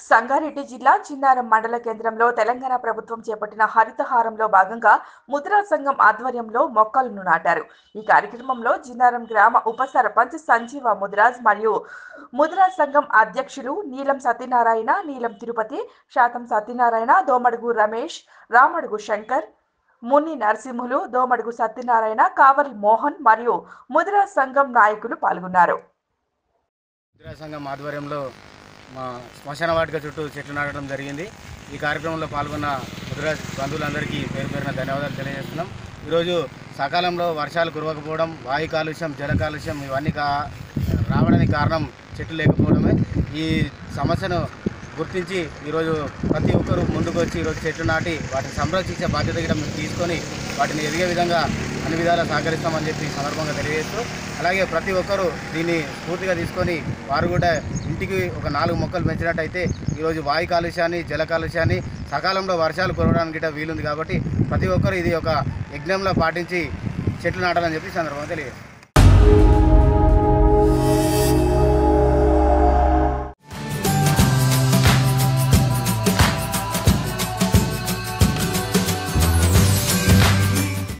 సంగారెడ్డి జిల్లా చిన్నారం మండల కేంద్రంలో తెలంగాణ ప్రభుత్వం చేపట్టిన హరితహారంలో భాగంగా ముద్రా సంఘం ఆధ్వర్యంలో మొక్కలను నాటారు ఈ కార్యక్రమంలో జిన్నారం గ్రామ ఉప సర్పంచ్ సంజీవ ముద్రాజ్ మరియు ముద్రా సంఘం అధ్యక్షులు నీలం సత్యనారాయణ నీలం తిరుపతి శాతం సత్యనారాయణ దోమడుగు రమేష్ రామడుగు శంకర్ మున్ని నరసింహులు దోమడుగు సత్యనారాయణ కావలి మోహన్ మరియు ముద్రా సంఘం నాయకులు పాల్గొన్నారు ముద్రా సంఘం ఆధ్వర్యంలో మా శ్మశాన వాటిక చుట్టూ చెట్లు నాటడం జరిగింది ఈ కార్యక్రమంలో పాల్గొన్న ముద్రా బంధువులందరికీ పేరు పేరున ధన్యవాదాలు తెలియజేస్తున్నాం ఈరోజు సకాలంలో వర్షాలు కురవకపోవడం వాయు కాలుష్యం జల కాలుష్యం ఇవన్నీ కా రావడానికి కారణం చెట్లు లేకపోవడమే ఈ సమస్యను గుర్తించి ఈరోజు ప్రతి ఒక్కరూ ముందుకు వచ్చి ఈరోజు చెట్లు నాటి వాటిని సంరక్షించే బాధ్యత కూడా మేము తీసుకొని వాటిని ఎదిగే విధంగా అన్ని విధాలా సహకరిస్తామని చెప్పి ఈ సందర్భంగా తెలియజేస్తూ అలాగే ప్రతి ఒక్కరూ దీన్ని స్ఫూర్తిగా తీసుకొని వారు కూడా ఇంటికి ఒక నాలుగు మొక్కలు పెంచినట్టయితే ఈరోజు వాయు కాలుష్యాన్ని జల కాలుష్యాన్ని సకాలంలో వర్షాలు కురవడానికి గిట్ట వీలుంది కాబట్టి ప్రతి ఒక్కరు ఇది ఒక యజ్ఞంలో పాటించి చెట్లు నాటాలని చెప్పి ఈ సందర్భంగా తెలియజేస్తాం